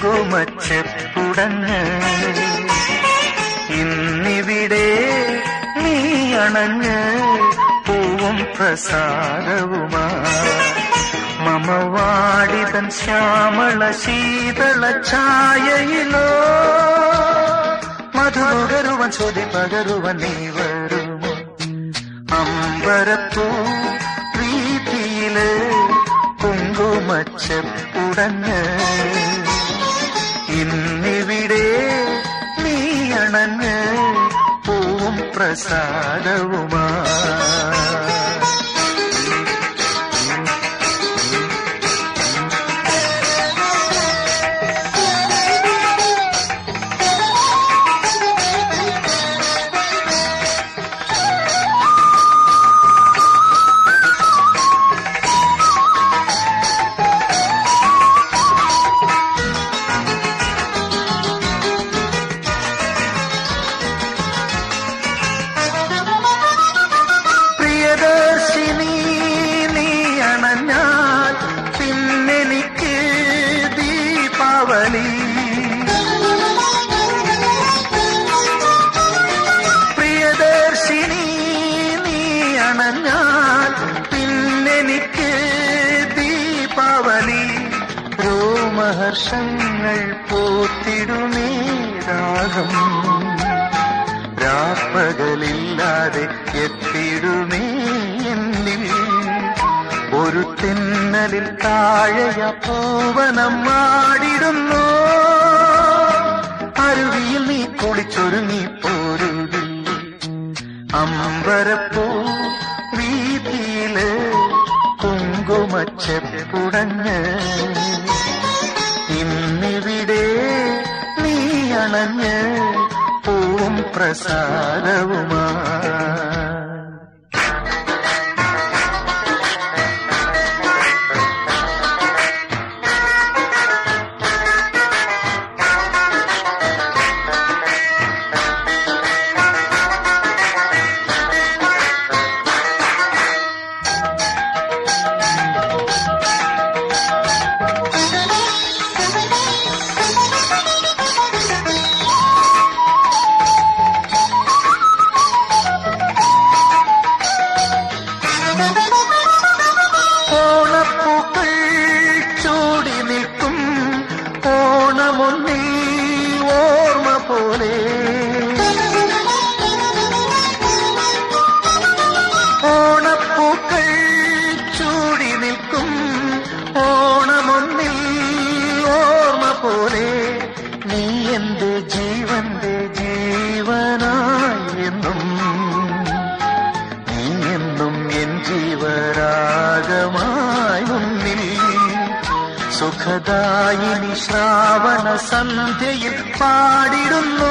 കുങ്കുമച്ചെപ്പുടങ്ങ് ഇന്നിവിടെ നീ അണഞ്ഞ് പൂവും പ്രസാദവുമാ മമവാടിതൻ ശ്യാമള ശീതള ഛായയിലോ മധുകരുവൻ ചൊതി പകരുവൻ നീ വരുമോ അമ്പരപ്പൂ പ്രീതിയില് കുങ്കുമച്ചെപ്പുടങ്ങ് ഇന്നിവിടെ നീ അണഞ്ഞ് പൂവും പ്രസാദവുമാ പ്രിയദർശിനി നീ അണഞ്ഞാൽ പിന്നെനിക്ക് ദീപാവലി പ്രിയദർശിനി നീ അണഞ്ഞാൽ പിന്നെനിക്ക് ദീപാവലി രോമഹർഷങ്ങൾ പോത്തിടുമേ രാഗം രാപ്പകലില്ലാതെ എത്തിടുമേ എന്നിൽ ഒരു തെന്നലിൽ താഴെയ പൂവനം മാടിടുന്നു അരുവിയിൽ നീ കുളിച്ചൊരുങ്ങി പോരുകില്ല അമ്പരപ്പൂ വീതിയില് കുങ്കുമച്ചെപ്പുടങ്ങ് ഇന്നിവിടെ നീ അണഞ്ഞ് പൂവും പ്രസാദവുമാ ഓണപ്പൂക്കൾ ചൂടി നിൽക്കും ഓണമൊന്നിൽ ഓർമ്മ പോലെ ഓണപ്പൂക്കൾ ചൂടി നിൽക്കും ഓണമൊന്നിൽ ഓർമ്മ പോലെ നീ എന്റെ ജീവന്റെ ജീവനായി എന്നും നീ എന്നും എൻ ജീവരാഗമായി മുന്നിൽ സുഖദായിനി ശ്രാവണ സന്ധ്യയിൽ പാടിടുന്നു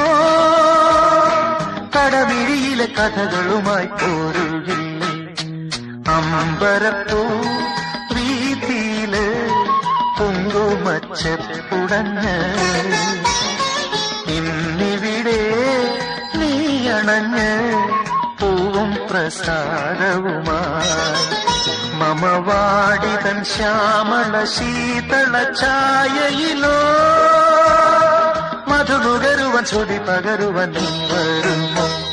കടമിഴിയിലെ കഥകളുമായി പോരുകില്ല അമ്പരപ്പൂ വീതിയില് കുങ്കുമച്ചെപ്പുടഞ്ഞ് ഇന്നിവിടെ നീ അണഞ്ഞ് പൂവും പ്രസാദവുമായി മമവാടിതൻ ശ്യാമള ശീതള ഛായയിലോ മധുനുകരുവൻ ചൊടി പകരുവൻ നീ വരുമോ